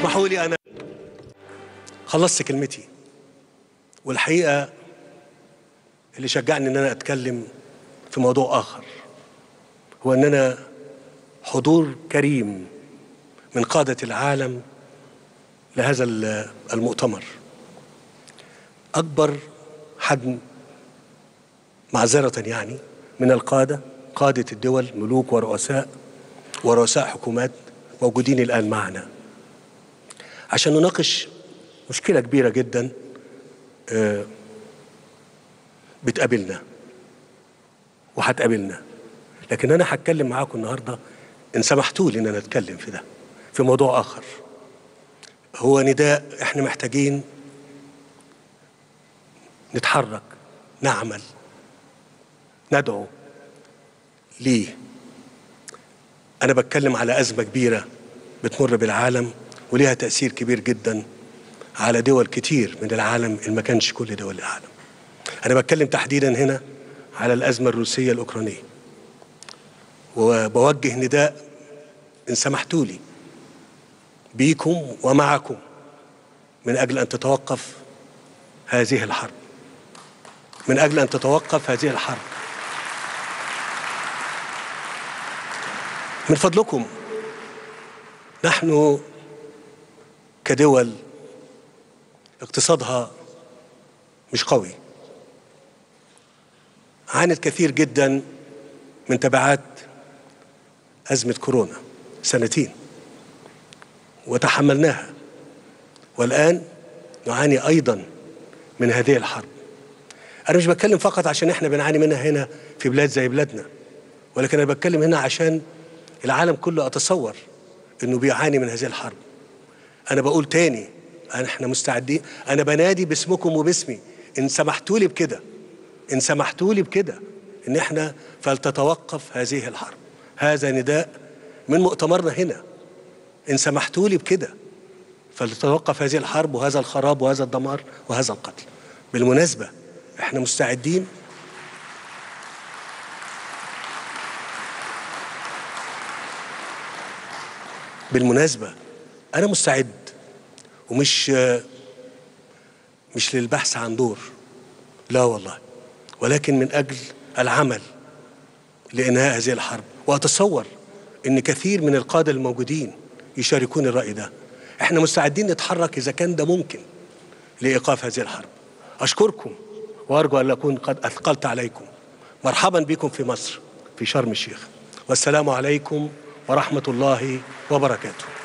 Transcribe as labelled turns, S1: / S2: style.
S1: اسمحوا لي أنا خلصت كلمتي والحقيقة اللي شجعني إن أنا أتكلم في موضوع آخر هو إن أنا حضور كريم من قادة العالم لهذا المؤتمر أكبر حجم معذرة يعني من القادة قادة الدول ملوك ورؤساء ورؤساء حكومات موجودين الآن معنا عشان نناقش مشكلة كبيرة جدا آه، بتقابلنا وهتقابلنا لكن أنا هتكلم معاكم النهاردة إن سمحتوا لي إن أنا أتكلم في ده في موضوع آخر هو نداء إحنا محتاجين نتحرك نعمل ندعو ليه أنا بتكلم على أزمة كبيرة بتمر بالعالم وليها تأثير كبير جدا على دول كتير من العالم إن ما كانش كل دول العالم أنا بتكلم تحديدا هنا على الأزمة الروسية الأوكرانية وبوجه نداء إن سمحتوا لي بيكم ومعكم من أجل أن تتوقف هذه الحرب من أجل أن تتوقف هذه الحرب من فضلكم نحن كدول اقتصادها مش قوي عانت كثير جدا من تبعات أزمة كورونا سنتين وتحملناها والآن نعاني أيضا من هذه الحرب أنا مش بتكلم فقط عشان إحنا بنعاني منها هنا في بلاد زي بلادنا ولكن أنا بتكلم هنا عشان العالم كله أتصور إنه بيعاني من هذه الحرب أنا بقول تاني أنا إحنا مستعدين أنا بنادي باسمكم وباسمي إن سمحتوا لي بكده إن سمحتوا لي بكده إن إحنا فلتتوقف هذه الحرب هذا نداء من مؤتمرنا هنا إن سمحتوا لي بكده فلتتوقف هذه الحرب وهذا الخراب وهذا الدمار وهذا القتل بالمناسبة إحنا مستعدين بالمناسبة أنا مستعد ومش مش للبحث عن دور لا والله ولكن من أجل العمل لإنهاء هذه الحرب وأتصور إن كثير من القادة الموجودين يشاركون الرأي ده إحنا مستعدين نتحرك إذا كان ده ممكن لإيقاف هذه الحرب أشكركم وأرجو أن أكون قد أثقلت عليكم مرحبا بكم في مصر في شرم الشيخ والسلام عليكم ورحمة الله وبركاته